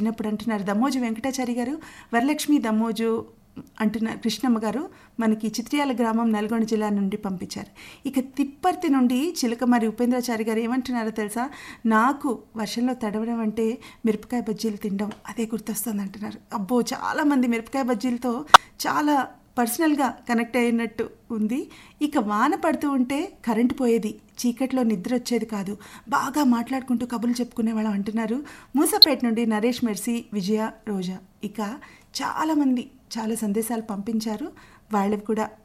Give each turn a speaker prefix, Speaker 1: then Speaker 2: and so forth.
Speaker 1: చిన్నప్పుడు అంటున్నారు దమ్మోజు వెంకటాచారి గారు వరలక్ష్మి దమ్మోజు అంటున్నారు కృష్ణమ్మ గారు మనకి చిత్రియాల గ్రామం నల్గొండ జిల్లా నుండి పంపించారు ఇక తిప్పర్తి నుండి చిలక మరి ఉపేంద్రాచారి గారు ఏమంటున్నారో తెలుసా నాకు వర్షంలో తడవడం అంటే మిరపకాయ బజ్జీలు తినడం అదే గుర్తొస్తుంది అంటున్నారు అబ్బో చాలామంది మిరపకాయ బజ్జీలతో చాలా పర్సనల్గా కనెక్ట్ అయినట్టు ఉంది ఇక వాన పడుతూ ఉంటే కరెంటు పోయేది చీకట్లో నిద్ర వచ్చేది కాదు బాగా మాట్లాడుకుంటూ కబుర్లు చెప్పుకునే వాళ్ళం అంటున్నారు మూసపేట నుండి నరేష్ మెర్సీ విజయ రోజా ఇక చాలామంది చాలా సందేశాలు పంపించారు వాళ్ళవి కూడా